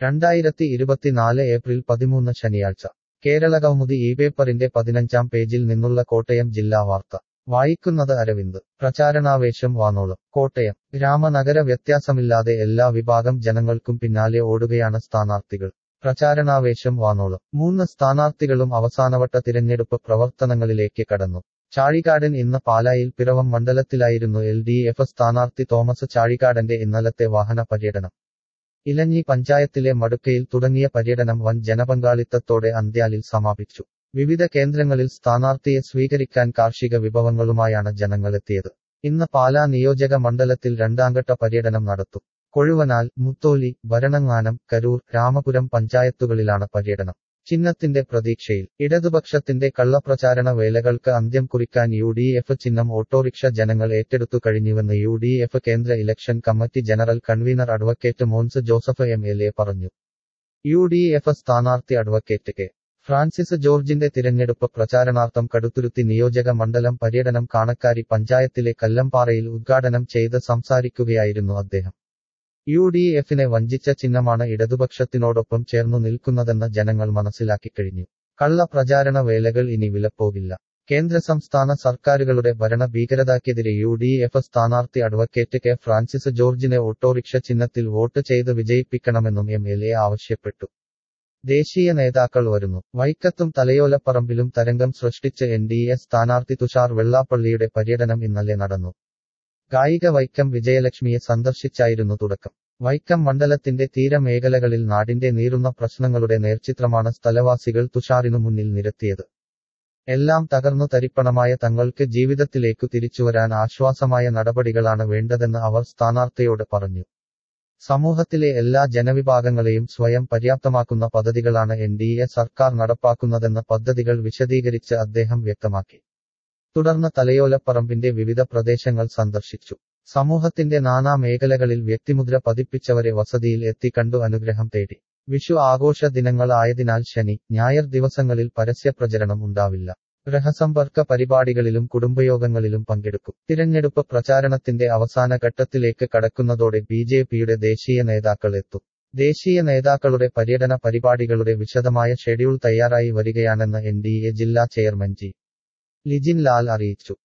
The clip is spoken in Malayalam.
രണ്ടായിരത്തി ഇരുപത്തിനാല് ഏപ്രിൽ പതിമൂന്ന് ശനിയാഴ്ച കേരള കൗമുദി ഈ പേപ്പറിന്റെ പതിനഞ്ചാം പേജിൽ നിന്നുള്ള കോട്ടയം ജില്ലാ വാർത്ത വായിക്കുന്നത് അരവിന്ദ് പ്രചാരണാവേശം വാനോളം കോട്ടയം ഗ്രാമനഗര വ്യത്യാസമില്ലാതെ എല്ലാ വിഭാഗം ജനങ്ങൾക്കും പിന്നാലെ ഓടുകയാണ് സ്ഥാനാർത്ഥികൾ പ്രചാരണാവേശം വാനോളം മൂന്ന് സ്ഥാനാർത്ഥികളും അവസാനവട്ട തിരഞ്ഞെടുപ്പ് പ്രവർത്തനങ്ങളിലേക്ക് കടന്നു ചാഴികാടൻ ഇന്ന് പാലായിൽ പിറവം മണ്ഡലത്തിലായിരുന്നു എൽ ഡി എഫ് സ്ഥാനാർത്ഥി തോമസ് ചാഴികാടന്റെ ഇന്നലത്തെ വാഹന പര്യടനം ഇലഞ്ഞി പഞ്ചായത്തിലെ മടുക്കയിൽ തുടങ്ങിയ പര്യടനം വൻ ജനപങ്കാളിത്തത്തോടെ അന്ത്യാലിൽ സമാപിച്ചു വിവിധ കേന്ദ്രങ്ങളിൽ സ്ഥാനാർത്ഥിയെ സ്വീകരിക്കാൻ കാർഷിക വിഭവങ്ങളുമായാണ് ജനങ്ങളെത്തിയത് ഇന്ന് പാലാ നിയോജക മണ്ഡലത്തിൽ രണ്ടാംഘട്ട പര്യടനം നടത്തും കൊഴുവനാൽ മുത്തോലി ഭരണങ്ങാനം കരൂർ രാമപുരം പഞ്ചായത്തുകളിലാണ് പര്യടനം ചിഹ്നത്തിന്റെ പ്രതീക്ഷയിൽ ഇടതുപക്ഷത്തിന്റെ കള്ളപ്രചാരണ വേലകൾക്ക് അന്ത്യം കുറിക്കാൻ യു ഡി എഫ് ചിഹ്നം ഓട്ടോറിക്ഷ ജനങ്ങൾ ഏറ്റെടുത്തു കഴിഞ്ഞുവെന്ന് യു ഡി എഫ് കേന്ദ്ര election committee general convenor advocate Mons Joseph M L A പറഞ്ഞു യു ഡി എഫ് സ്ഥാനാർത്ഥി അഡ്വക്കേറ്റ് കെ ഫ്രാൻസിസ് ജോർജിന്റെ തിരഞ്ഞെടുപ്പ് പ്രചാരണാർത്ഥം കടുത്തുരുത്തി നിയോജക മണ്ഡലം പര്യടനം കാണക്കാരി പഞ്ചായത്തിലെ കല്ലമ്പാറയിൽ ഉദ്ഘാടനം ചെയ്ത് സംസാരിക്കുകയായിരുന്നു അദ്ദേഹം യു ഡി എഫിനെ വഞ്ചിച്ച ചിഹ്നമാണ് ഇടതുപക്ഷത്തിനോടൊപ്പം ചേർന്നു നിൽക്കുന്നതെന്ന് ജനങ്ങൾ മനസ്സിലാക്കിക്കഴിഞ്ഞു കള്ള പ്രചാരണ വേലകൾ ഇനി വിലപ്പോകില്ല കേന്ദ്ര സംസ്ഥാന സർക്കാരുകളുടെ ഭരണ ഭീകരതയ്ക്കെതിരെ യു ഡി എഫ് സ്ഥാനാർത്ഥി അഡ്വക്കേറ്റ് കെ ഫ്രാൻസിസ് ജോർജിനെ ഓട്ടോറിക്ഷ ചിഹ്നത്തിൽ വോട്ട് ചെയ്ത് വിജയിപ്പിക്കണമെന്നും എം എൽ എ ആവശ്യപ്പെട്ടു ദേശീയ നേതാക്കൾ വരുന്നു വൈക്കത്തും തലയോലപ്പറമ്പിലും തരംഗം സൃഷ്ടിച്ച് എൻ ഡി എ സ്ഥാനാർത്ഥി തുഷാർ വെള്ളാപ്പള്ളിയുടെ പര്യടനം ഇന്നലെ നടന്നു ഗായിക വൈക്കം വിജയലക്ഷ്മിയെ സന്ദർശിച്ചായിരുന്നു തുടക്കം വൈക്കം മണ്ഡലത്തിന്റെ തീരമേഖലകളിൽ നാടിന്റെ നീറുന്ന പ്രശ്നങ്ങളുടെ നേർചിത്രമാണ് സ്ഥലവാസികൾ തുഷാറിനു മുന്നിൽ നിരത്തിയത് എല്ലാം തകർന്നു തരിപ്പണമായ തങ്ങൾക്ക് ജീവിതത്തിലേക്കു തിരിച്ചുവരാൻ ആശ്വാസമായ നടപടികളാണ് വേണ്ടതെന്ന് അവർ സ്ഥാനാർത്ഥിയോട് പറഞ്ഞു സമൂഹത്തിലെ എല്ലാ ജനവിഭാഗങ്ങളെയും സ്വയം പര്യാപ്തമാക്കുന്ന പദ്ധതികളാണ് എൻ ഡി എ സർക്കാർ നടപ്പാക്കുന്നതെന്ന് പദ്ധതികൾ വിശദീകരിച്ച് അദ്ദേഹം വ്യക്തമാക്കി തുടർന്ന് തലയോലപ്പറമ്പിന്റെ വിവിധ പ്രദേശങ്ങൾ സന്ദർശിച്ചു സമൂഹത്തിന്റെ നാനാ മേഖലകളിൽ വ്യക്തിമുദ്ര പതിപ്പിച്ചവരെ വസതിയിൽ എത്തിക്കണ്ടു അനുഗ്രഹം തേടി വിഷു ആഘോഷ ദിനങ്ങൾ ആയതിനാൽ ശനി ഞായർ ദിവസങ്ങളിൽ പരസ്യപ്രചരണം ഉണ്ടാവില്ല ഗ്രഹസമ്പർക്ക പരിപാടികളിലും കുടുംബയോഗങ്ങളിലും പങ്കെടുക്കും തിരഞ്ഞെടുപ്പ് പ്രചാരണത്തിന്റെ അവസാന ഘട്ടത്തിലേക്ക് കടക്കുന്നതോടെ ബി ജെ പിയുടെ ദേശീയ നേതാക്കൾ എത്തും ദേശീയ നേതാക്കളുടെ പര്യടന പരിപാടികളുടെ വിശദമായ ഷെഡ്യൂൾ തയ്യാറായി വരികയാണെന്ന് എൻ ഡി എ ജില്ലാ ചെയർമാൻ ജി ലിജിൻ ലാൽ അറിയിച്ചു